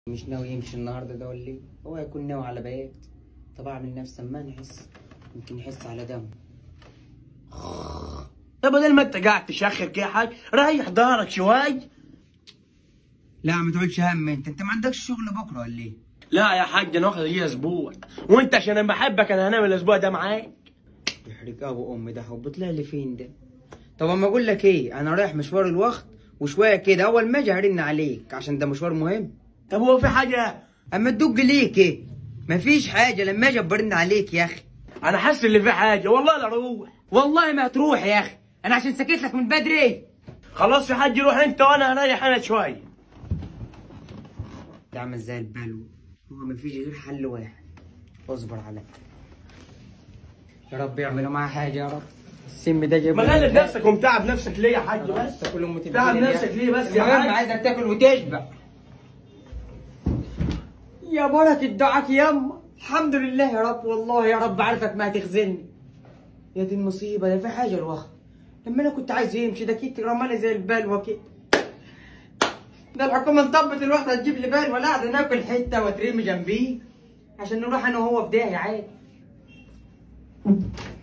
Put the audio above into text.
مش ناوي يمشي النهارده ده ولا ايه؟ هو هيكون ناوي على بيات طب اعمل نفسي ما نحس يمكن يحس على دم طب بدل ما انت قاعد تشخر كده يا حاج ريح ظهرك شوي لا ما تقولش هم انت انت ما عندكش شغل بكره ولا ايه؟ لا يا حاج انا واخد اجازه اسبوع وانت عشان انا بحبك انا هنعمل الاسبوع ده معاك يحرق ابو امي ده هو بيطلع لي فين ده؟ طب اما اقول لك ايه انا رايح مشوار الوقت وشويه كده اول ما اجي هرن عليك عشان ده مشوار مهم طب هو في حاجه اما تدق ليك ايه؟ مفيش حاجه لما اجي برن عليك يا اخي انا حاسس اللي في حاجه والله لا اروح والله ما هتروح يا اخي انا عشان سكت لك من بدري خلاص يا حاج روح انت وانا هريح انا شوي ده عامل زي البلو هو مفيش غير حل واحد اصبر عليا يا رب يعملوا معاه حاجه يا رب السم ده جايب ما غلب نفسك ومتعب نفسك ليه يا حاج بس تاكل ام تعب نفسك ليه بس يا المهم حاج عايزك تاكل وتشبع يا بركة دعاك يما الحمد لله يا رب والله يا رب عارفك ما هتخزني يا دي المصيبة ده في حاجة الوقت لما انا كنت عايز يمشي ده كيت رمالي زي البلوة كده ده الحكومة انطبت الواحدة تجيب لي بال ولا قاعدة ناكل حتة وترمي جنبيه عشان نروح انا وهو في داهية عادي